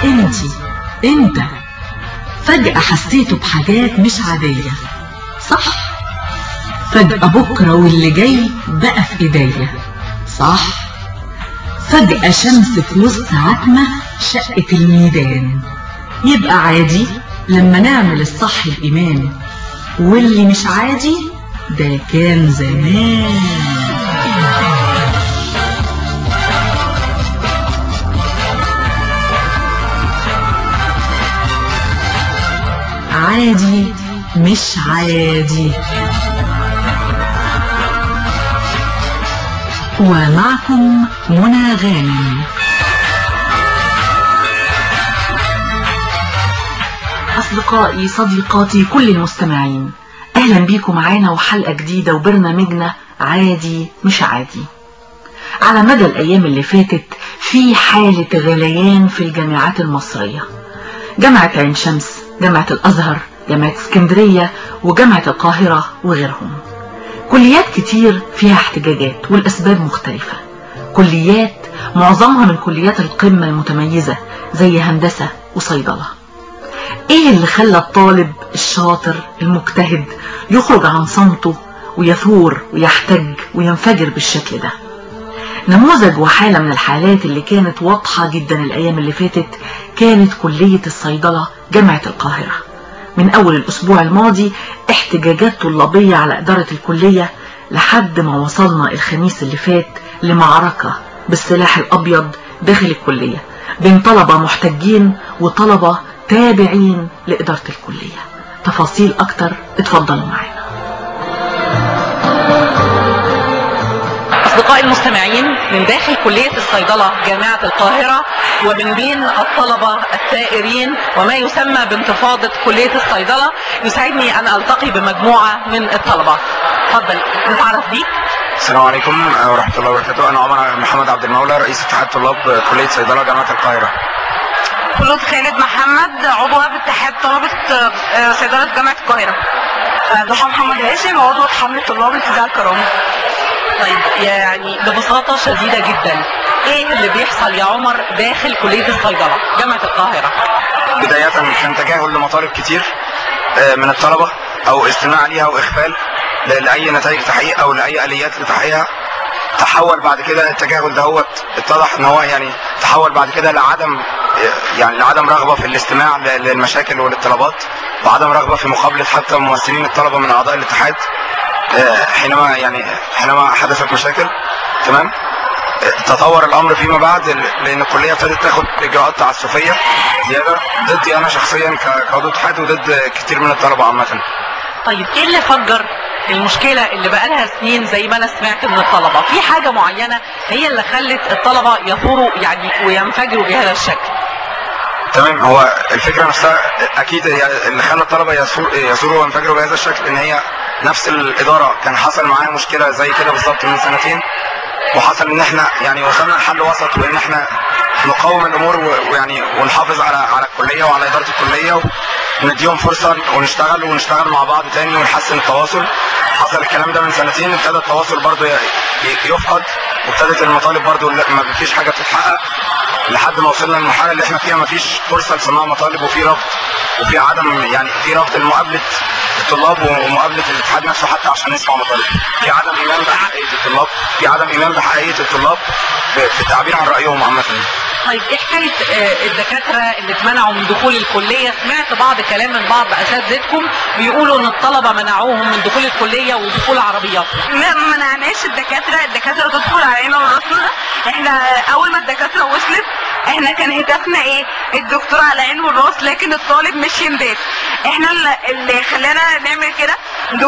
انتي انت فجأة حسيتوا بحاجات مش عادية صح فجأة بكرة واللي جاي بقى في ايديا صح فجأة شمس في وسط عتمة شقة الميدان يبقى عادي لما نعمل الصح بإيمان واللي مش عادي ده كان زمان عادي مش عادي ومعكم منى غانم أصدقائي صديقاتي كل المستمعين أهلا بيكم معانا وحلقة جديدة وبرنامجنا عادي مش عادي على مدى الأيام اللي فاتت في حالة غليان في الجامعات المصرية جامعة عين شمس جامعة الأزهر جامعة اسكندرية وجامعة القاهرة وغيرهم كليات كتير فيها احتجاجات والأسباب مختلفة كليات معظمها من كليات القمة المتميزة زي هندسة وصيدلة ايه اللي خلى الطالب الشاطر المجتهد يخرج عن صمته ويثور ويحتج وينفجر بالشكل ده نموذج وحالة من الحالات اللي كانت واضحة جدا الأيام اللي فاتت كانت كلية الصيدلة جامعة القاهرة من أول الأسبوع الماضي احتجاجات طلابية على إدارة الكلية لحد ما وصلنا الخميس اللي فات لمعركة بالسلاح الأبيض داخل الكلية بين طلبة محتجين وطلبة تابعين لإدارة الكلية تفاصيل أكتر اتفضلوا معانا أصدقائي المستمعين من داخل كلية الصيدلة جامعة القاهرة ومن بين الطلبة الثائرين وما يسمى بانتفاضة كلية الصيدلة يسعدني أن ألتقي بمجموعة من الطلبة تفضل نتعرف بيك السلام عليكم ورحمة الله وبركاته أنا عمر محمد عبد المولى رئيس اتحاد طلاب كلية صيدلة جامعة القاهرة خلود خالد محمد عضو اتحاد طلبة صيدلة جامعة القاهرة ضحى محمد هاشم عضو حملة طلاب انتزاع الكرامة طيب يعني ببساطة شديدة جدا ايه اللي بيحصل يا عمر داخل كلية الصيدلة جامعة القاهرة بداية كان تجاهل لمطالب كتير من الطلبة أو استماع ليها وإغفال لأي نتائج تحقيق أو لأي آليات لتحقيقها تحول بعد كده التجاهل دهوت اتضح ان هو يعني تحول بعد كده لعدم يعني لعدم رغبه في الاستماع للمشاكل وللطلبات وعدم رغبه في مقابله حتى ممثلين الطلبه من اعضاء الاتحاد حينما يعني حينما حدثت مشاكل تمام تطور الامر فيما بعد لان الكليه ابتدت تاخد اجراءات تعسفيه زياده ضدي انا شخصيا كعضو اتحاد وضد كتير من الطلبه عامه طيب ايه اللي فجر المشكلة اللي بقالها سنين زي ما انا سمعت من الطلبة في حاجة معينة هي اللي خلت الطلبة يثوروا يعني وينفجروا بهذا الشكل تمام هو الفكرة نفسها اكيد هي اللي خلى الطلبة يثوروا وينفجروا بهذا الشكل ان هي نفس الادارة كان حصل معاها مشكلة زي كده بالظبط من سنتين وحصل ان احنا يعني وصلنا لحل وسط وان احنا نقاوم الامور ويعني ونحافظ على على الكليه وعلى اداره الكليه ونديهم فرصه ونشتغل ونشتغل مع بعض تاني ونحسن التواصل حصل الكلام ده من سنتين ابتدى التواصل برضه يفقد وابتدت المطالب برضه ما فيش حاجه بتتحقق لحد ما وصلنا للمرحله اللي احنا فيها ما فيش فرصه لسماع مطالب وفي رفض وفي عدم يعني في رفض لمقابله الطلاب ومقابله الاتحاد نفسه حتى عشان نسمع مطالب في عدم ايمان بحقيقيه الطلاب في عدم ايمان بحقيقيه الطلاب في التعبير عن رايهم عامه طيب ايه حكايه الدكاتره اللي اتمنعوا من دخول الكليه سمعت بعض كلام من بعض اساتذتكم بيقولوا ان الطلبه منعوهم من دخول الكليه ودخول عربيات ما منعناش الدكاتره الدكاتره تدخل علينا وراسنا احنا اول ما الدكاتره وصلت احنا كان هدفنا ايه الدكتور على عين والراس لكن الطالب مش ينداس احنا اللي خلانا نعمل كده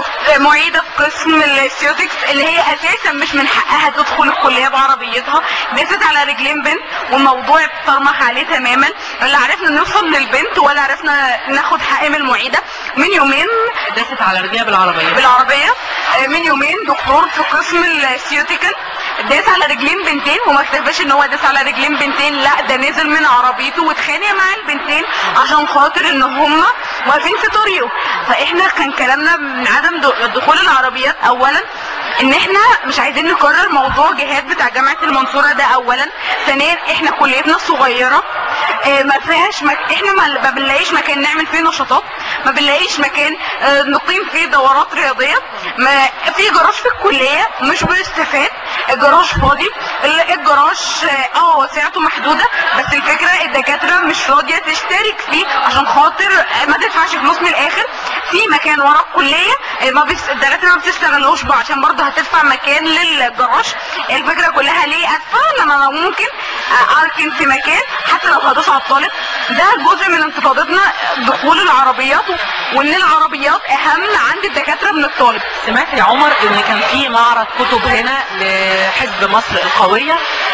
معيدة في قسم السيوتكس اللي هي اساسا مش من حقها تدخل الكلية بعربيتها داست على رجلين بنت والموضوع اتطرمح عليه تماما لا عرفنا نوصل للبنت ولا عرفنا ناخد حق من المعيدة من يومين داست على رجليها بالعربية بالعربية من يومين دكتور في قسم السيوتيكال داس على رجلين بنتين وما اكتفاش ان هو داس على رجلين بنتين لا ده نزل من عربيته واتخانق مع البنتين عشان خاطر ان هم واقفين في طريقه فاحنا كان كلامنا من عدم دخول العربيات اولا ان احنا مش عايزين نكرر موضوع جهاد بتاع جامعة المنصورة ده اولا ثانيا احنا كليتنا صغيرة آه، ما فيهاش مك... احنا ما ما بنلاقيش مكان نعمل فيه نشاطات ما بنلاقيش مكان آه، نقيم فيه دورات رياضيه ما في جراج في الكليه مش بنستفاد الجراج فاضي ال- الجراج اه آه، وسعته محدوده بس الفكره الدكاتره مش راضيه تشترك فيه عشان خاطر آه، ما تدفعش فلوس من الاخر في مكان ورا الكليه آه، ما بيس... الدكاتره ما بتستغلوش بقى عشان برضه هتدفع مكان للجراج الفكره كلها ليه ادفع لما انا ممكن آه، اركن في مكان حتى لو هدوس على الطالب ده جزء من انتفاضتنا دخول العربيات وان العربيات اهم عند الدكاتره من الطالب سمعت يا عمر ان كان في معرض كتب هنا لحزب مصر القوية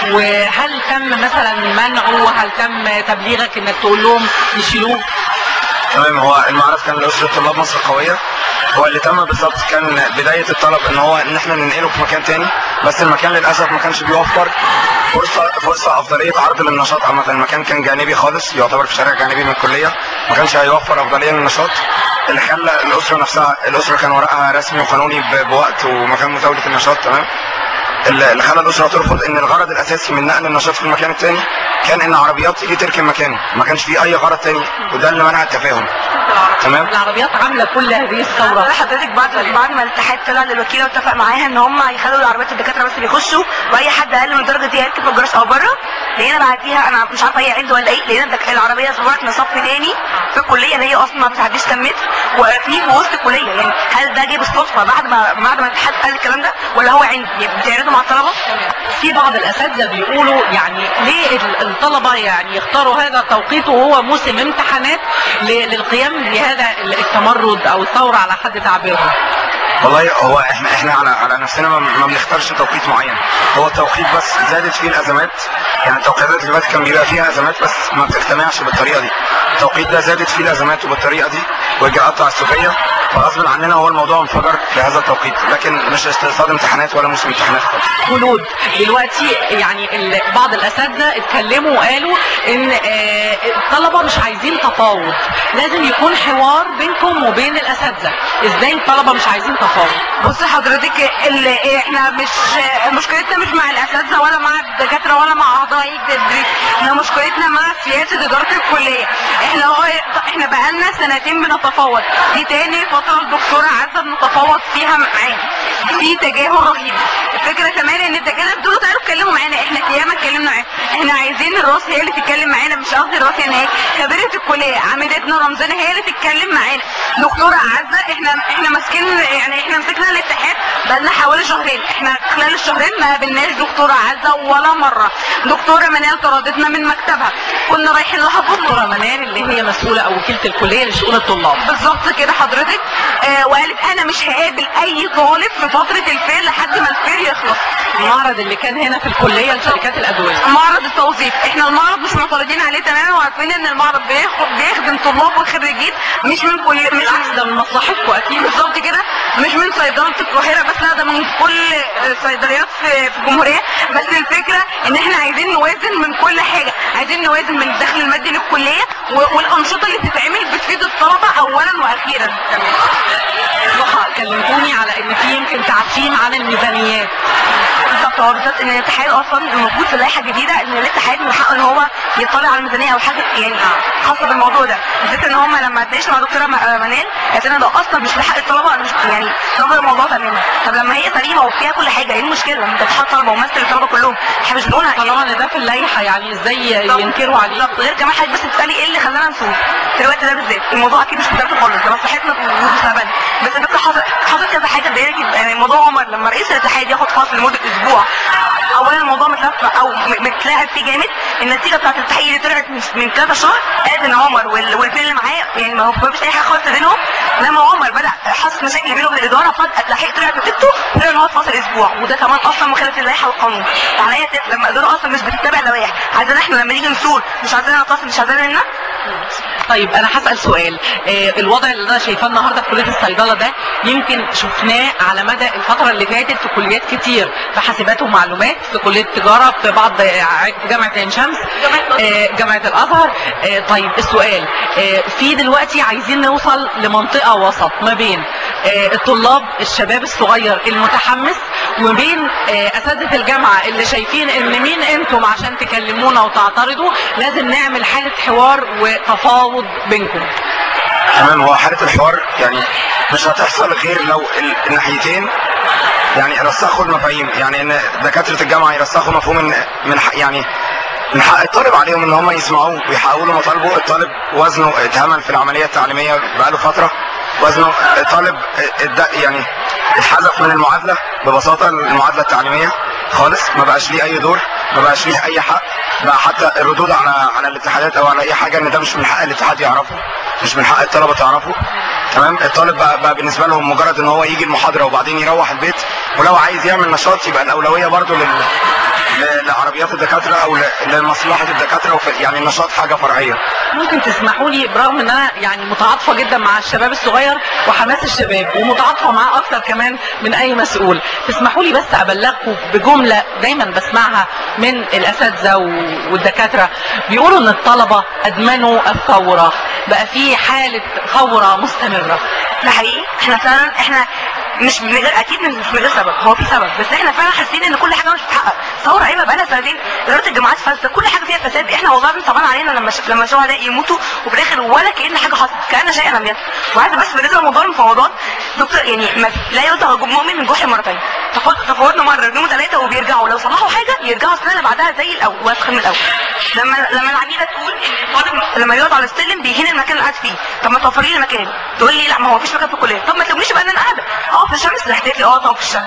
وهل تم مثلا منعه وهل تم تبليغك انك تقول لهم يشيلوه تمام هو المعرض كان لأسرة طلاب مصر القوية هو اللي تم بالظبط كان بداية الطلب ان هو ان احنا ننقله في مكان تاني بس المكان للأسف ما كانش بيوفر فرصة فرصة أفضلية عرض للنشاط عامة المكان كان جانبي خالص يعتبر في شارع جانبي من الكلية ما كانش هيوفر أفضلية للنشاط اللي خلى الأسرة نفسها الأسرة كان ورقها رسمي وقانوني ب- بوقت ومكان مزاولة النشاط تمام اللي اللي خلى الاسره ترفض ان الغرض الاساسي من نقل النشاط في المكان الثاني كان ان عربيات تيجي تركن مكانه ما كانش فيه اي غرض تاني وده اللي منع التفاهم تمام العربيات عاملة كل هذه الثورة حضرتك بعد بعد ما الاتحاد طلع للوكيله واتفق معاها ان هم يخلوا العربيات الدكاتره بس اللي يخشوا واي حد اقل من الدرجه دي يركب في الجراج او بره لقينا بعديها انا مش عارفه هي عند ولا ايه لقينا الدك- العربيه صورت من صف تاني في الكليه اللي هي اصلا ما بتعديش كام متر واقفين في وسط الكليه يعني هل ده جه بالصدفه بعد ما بعد ما الاتحاد قال الكلام ده ولا هو عند يعني بتعرضوا مع الطلبه؟ في بعض الاساتذه بيقولوا يعني ليه ال- الطلبه يعني يختاروا هذا التوقيت وهو موسم امتحانات ل- للقيام بهذا ال- التمرد او الثوره على حد تعبيرهم والله هو احنا احنا على على نفسنا ما, ما بنختارش توقيت معين هو التوقيت بس زادت فيه الازمات يعني التوقيتات اللي فاتت كان بيبقى فيها ازمات بس ما بتجتمعش بالطريقه دي التوقيت ده زادت فيه الازمات وبالطريقه دي واجراءات تعسفيه فغصب عننا هو الموضوع انفجر في هذا التوقيت لكن مش استئصال امتحانات ولا موسم امتحانات خالص خلود دلوقتي يعني ال- بعض الاساتذه اتكلموا وقالوا ان آه، الطلبه مش عايزين تفاوض لازم يكون حوار بينكم وبين الاساتذه ازاي الطلبه مش عايزين تفاوض بص حضرتك ال- احنا مش مشكلتنا مش مع الاساتذه ولا مع الدكاتره ولا مع اعضاء التدريس احنا مشكلتنا مع سياسه اداره الكليه احنا هو احنا بقالنا سنتين بنتفاوض دي تاني فتره الدكتوره عزه بنتفاوض فيها معاه في تجاهل رهيب الفكره كمان ان الدكاتره بتقولوا تعالوا اتكلموا معانا احنا ياما اتكلمنا معاهم احنا عايزين الراس هي اللي تتكلم معانا مش قصدي الراس يعني هي خبيره الكليه عميدتنا رمزانه هي اللي تتكلم معانا دكتوره عزه احنا احنا ماسكين يعني احنا مسكنا الاتحاد بقالنا حوالي شهرين احنا خلال الشهرين ما قابلناش دكتوره عزه ولا مره دكتوره منال طردتنا من مكتبها كنا رايحين لها دكتوره بكره منال اللي هي مسؤوله او وكيله الكليه لشؤون الطلاب بالظبط كده حضرتك آه وقالت انا مش هقابل اي طالب في فتره الفير لحد ما الفير يخلص المعرض اللي كان هنا في الكليه لشركات الادويه معرض التوظيف احنا المعرض مش معترضين عليه تماما وعارفين ان المعرض بياخد بيخدم طلاب وخريجين مش من كل مش بالعكس ده من مصلحتكم اكيد بالظبط كده مش من صيدله القاهره بس لا ده من كل الصيدليات في في الجمهوريه بس الفكره ان احنا عايزين نوازن من كل حاجه عايزين نوازن من الدخل المادي للكليه و- والانشطه اللي بتتعمل بتفيد الطلبه اولا واخيرا ضحى كلمتوني على ان في يمكن تعتيم عن الميزانيات بالظبط هو بالظبط ان الاتحاد اصلا موجود في اللائحه الجديده ان الاتحاد من حقه ان هو يطلع على الميزانيه او حاجه يعني خاصه بالموضوع ده الفكره ان هم لما اتناقشوا مع دكتوره م- منال قالت لنا ده اصلا مش لحق الطلبه انا مش يعني رفض الموضوع تماما طب لما هي سليمه وفيها كل حاجه ايه المشكله لما انت اتحاد طلبه ومثل الطلبه كلهم احنا مش بنقول طالما ان ده في اللائحه يعني ازاي بالظبط. ينكروا عليه بالظبط غير كمان حضرتك بس تسالي ايه اللي خلانا نسوق في الوقت ده بالذات الموضوع اكيد مش مدرسه خالص ده مصلحتنا في مستقبلنا بس الفكره حصل حصل كذا حاجه تضايقك يعني موضوع عمر لما رئيس الاتحاد ياخد فاصل لمده اسبوع اولا الموضوع متلف او م- متلاعب فيه جامد النتيجه بتاعت التحقيق اللي طلعت من- من كذا شهر قالت ان عمر وال- والاثنين اللي معاه يعني ما هو ما فيش اي حاجه خالص بينهم لما عمر بدا حصل مشاكل بينه وبين الاداره فجاه التحقيق طلع نتيجته طلع ان هو اتفصل اسبوع وده كمان اصلا مخالف للائحه والقانون يعني هي تت- لما الاداره اصلا مش بتتبع اللوائح عايزين احنا لما نيجي نسول مش عايزين نتصل مش عايزين لنا طيب انا هسال سؤال آه الوضع اللي انا شايفاه النهارده في كليه الصيدله ده يمكن شفناه على مدى الفتره اللي فاتت في كليات كتير في حاسبات ومعلومات في كليه تجاره في بعض آه، في جامعه عين شمس آه جامعه الازهر آه طيب السؤال آه في دلوقتي عايزين نوصل لمنطقه وسط ما بين آه الطلاب الشباب الصغير المتحمس وبين آه، اساتذه الجامعه اللي شايفين ان مين انتم عشان تكلمونا وتعترضوا لازم نعمل حاله حوار وتفاوض بينكم تمام هو حاله الحوار يعني مش هتحصل غير لو ال- الناحيتين يعني رسخوا المفاهيم يعني ان دكاتره الجامعه يرسخوا مفهوم ان من حق يعني من حق الطالب عليهم ان هم يسمعوه ويحققوا له مطالبه الطالب وزنه اتهمل في العمليه التعليميه بقاله فتره وزنه الطالب اد- يعني اتحذف من المعادله ببساطه المعادله التعليميه خالص ما بقاش ليه اي دور ما بقاش ليه اي حق بقى حتى الردود على على الاتحادات او على اي حاجه ان ده مش من حق الاتحاد يعرفه مش من حق الطلبه تعرفه تمام الطالب بقى, بقى بالنسبه لهم مجرد ان هو يجي المحاضره وبعدين يروح البيت ولو عايز يعمل نشاط يبقى الاولويه برضو لل... ل- لعربيات الدكاتره او ل- لمصلحه الدكاتره وفي... يعني النشاط حاجه فرعيه ممكن تسمحوا لي برغم ان انا يعني متعاطفه جدا مع الشباب الصغير وحماس الشباب ومتعاطفه معاه اكتر كمان من اي مسؤول تسمحوا لي بس ابلغكم بجمله دايما بسمعها من الاساتذه و- والدكاتره بيقولوا ان الطلبه ادمنوا الثوره بقى في حاله ثوره مستمره ده حقيقي احنا فعلا احنا مش من غير اكيد من- مش من غير سبب هو في سبب بس احنا فعلا حاسين ان كل حاجه مش بتتحقق ثوره عيبه بقى لها سنتين اداره الجامعات فاسده كل حاجه فيها فساد احنا والله صعبان علينا لما ش... لما شهداء يموتوا وفي الاخر ولا كان حاجه حصلت كان شيئا لم يكن وعايزه بس بالنسبه لموضوع المفاوضات دكتور يعني ما لا يلدغ مؤمن من جحر مرتين تفاوض- تفاوضنا مره يوم ثلاثه وبيرجعوا لو صلحوا حاجه يرجعوا السنه اللي بعدها زي الاول واسخن من الاول لما لما العميده تقول ان الطالب لما يقعد على السلم بيهين المكان اللي قاعد فيه طب ما توفري لي مكان تقول لي لا ما هو مفيش مكان في الكليه طب ما تقوليش بقى ان انا قاعده اه في الشمس رحت لي اه طب في الشمس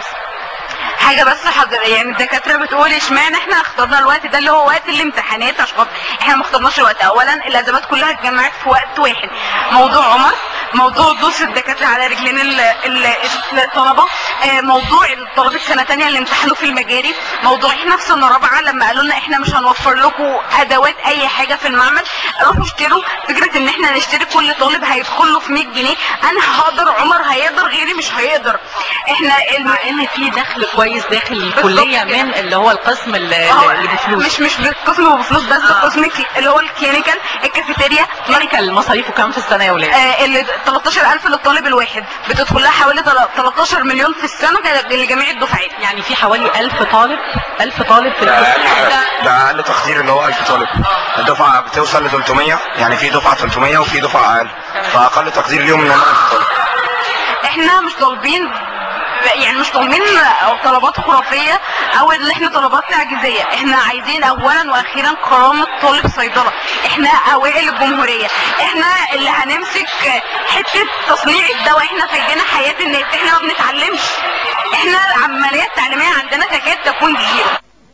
حاجه بس حضر يعني الدكاتره بتقول اشمعنى احنا اخترنا الوقت ده اللي هو وقت الامتحانات عشان خاطر احنا ما اخترناش الوقت اولا الازمات كلها اتجمعت في وقت واحد موضوع عمر موضوع دوس الدكاتره على رجلين ال- ال- الطلبه آه، موضوع الطلبه سنه تانية اللي امتحنوا في المجاري موضوع احنا في سنه رابعه لما قالوا لنا احنا مش هنوفر لكم ادوات اي حاجه في المعمل روحوا اشتروا فكره ان احنا نشتري كل طالب هيدخل له في 100 جنيه انا هقدر عمر هيقدر غيري مش هيقدر احنا الم... مع ان في دخل كويس داخل الكليه كده. من اللي هو القسم اللي, اه اللي بفلوس مش مش بالقسم بفلوس بس آه. القسم الك- اللي هو الكلينيكال الكافيتيريا كلينيكال مصاريفه كام في السنه يا ولاد؟ آه اللي 13000 للطالب الواحد بتدخل لها حوالي تل- 13 مليون في السنه ل- لجميع الدفعات يعني في حوالي 1000 طالب 1000 طالب في ده القسم اقل ده حاجه ده اقل تقدير اللي هو 1000 طالب الدفعه بتوصل ل 300 يعني في دفعه 300 وفي دفعه اقل فاقل تقدير ليهم ان هم 1000 طالب احنا مش طالبين يعني مش طالبين طلبات خرافيه او اللي احنا طلبات تعجيزيه احنا عايزين اولا واخيرا كرامه طالب صيدله احنا اوائل الجمهوريه احنا اللي هنمسك حته تصنيع الدواء احنا في ايدينا حياه الناس احنا ما بنتعلمش احنا العمليه التعليميه عندنا تكاد تكون زيرو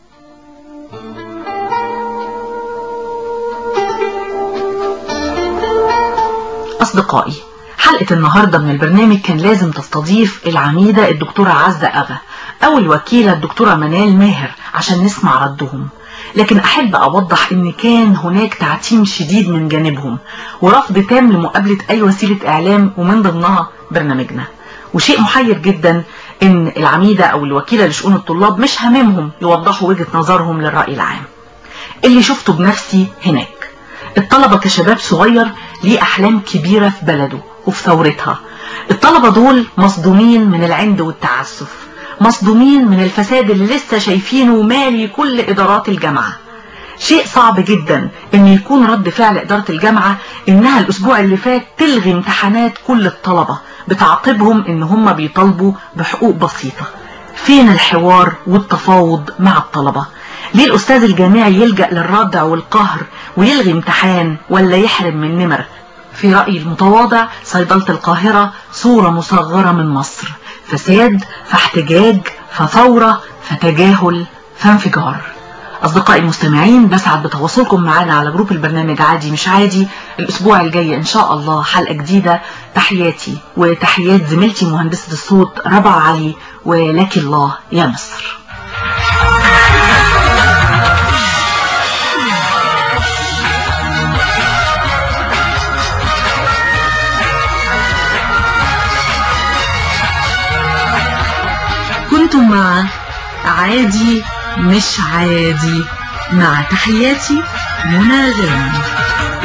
أصدقائي حلقة النهاردة من البرنامج كان لازم تستضيف العميدة الدكتورة عزة أغا أو الوكيلة الدكتورة منال ماهر عشان نسمع ردهم لكن أحب أوضح إن كان هناك تعتيم شديد من جانبهم ورفض تام لمقابلة أي وسيلة إعلام ومن ضمنها برنامجنا وشيء محير جدا إن العميدة أو الوكيلة لشؤون الطلاب مش هاممهم يوضحوا وجهة نظرهم للرأي العام اللي شفته بنفسي هناك الطلبة كشباب صغير ليه أحلام كبيرة في بلده وفي ثورتها الطلبة دول مصدومين من العند والتعسف مصدومين من الفساد اللي لسه شايفينه مالي كل إدارات الجامعة شيء صعب جدا ان يكون رد فعل إدارة الجامعة انها الاسبوع اللي فات تلغي امتحانات كل الطلبة بتعاقبهم ان هم بيطالبوا بحقوق بسيطة فين الحوار والتفاوض مع الطلبة ليه الأستاذ الجامعي يلجأ للردع والقهر ويلغي امتحان ولا يحرم من نمر في رأيي المتواضع صيدلة القاهرة صورة مصغرة من مصر فساد فاحتجاج فثورة فتجاهل فانفجار أصدقائي المستمعين بسعد بتواصلكم معنا على جروب البرنامج عادي مش عادي الأسبوع الجاي إن شاء الله حلقة جديدة تحياتي وتحيات زميلتي مهندسة الصوت ربع علي ولك الله يا مصر كنتم مع عادي مش عادي مع تحياتي منى غانم